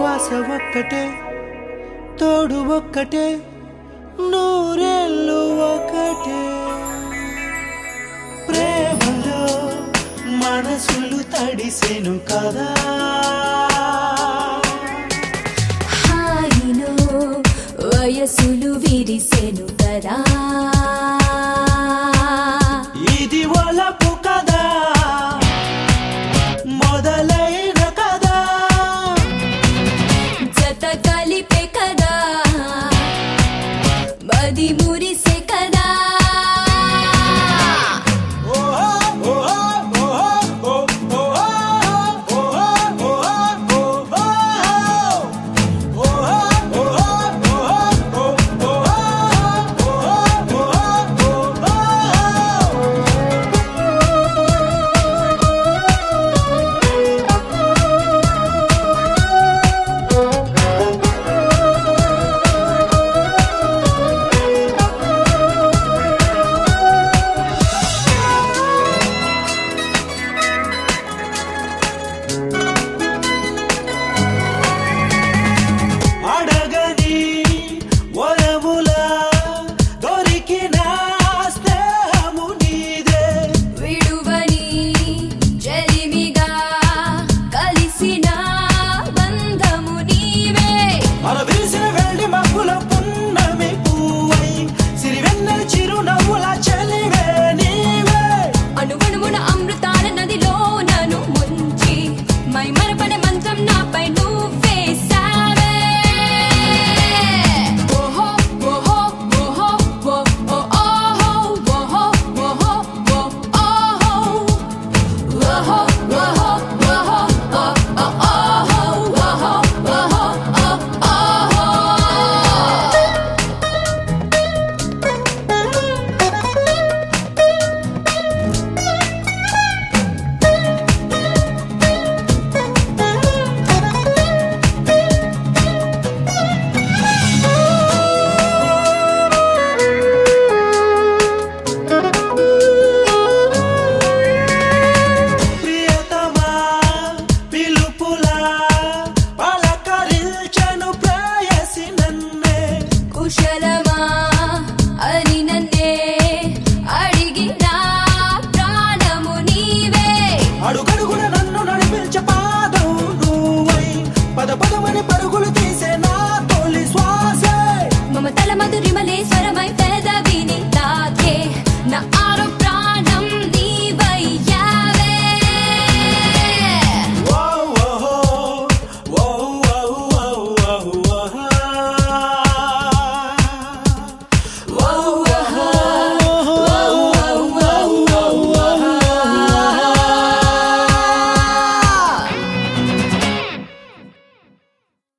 శ్వాస ఒక్కటే తోడు ఒక్కటే నూరేళ్ళు ఒకటే ప్రేమలో మనసులు తడిసెను కదా హాయిలో వయసులు విరిసెను కదా ఇది ఒలపు కదా మొదలైన కదా జత కలిపే కదా మది మురిసే కదా అడగని వరములా దొరికిన స్నేహము నీదే విడువని చెలిమిగా కలిసిన బంధము నీవే అరవీసిన వెళ్ళి మబ్బుల పున్నమి పువ్వై సిరివెన్నెల చిరునవ్వుల చలివే నీవే అణువణువున అమృతాల నదిలో నన్ను ముంచి మై మరపడే మంత్రం నాపై నువ్వేశావే ఓహో ఓహో ఓహో ఓ ఓ ఓహో ఓహో ఓహో ఓ ఓహో ఓహో ఓహో ఓహో ఓ ఓ ఓహో ఓహో ఓహో ఓ ఓహో ప్రియతమా పిలుపులా పలకరించను ప్రేయసి నన్నే కుశలమా అని నన్నే అడిగిన ప్రాణము నీవే అడుగడుగున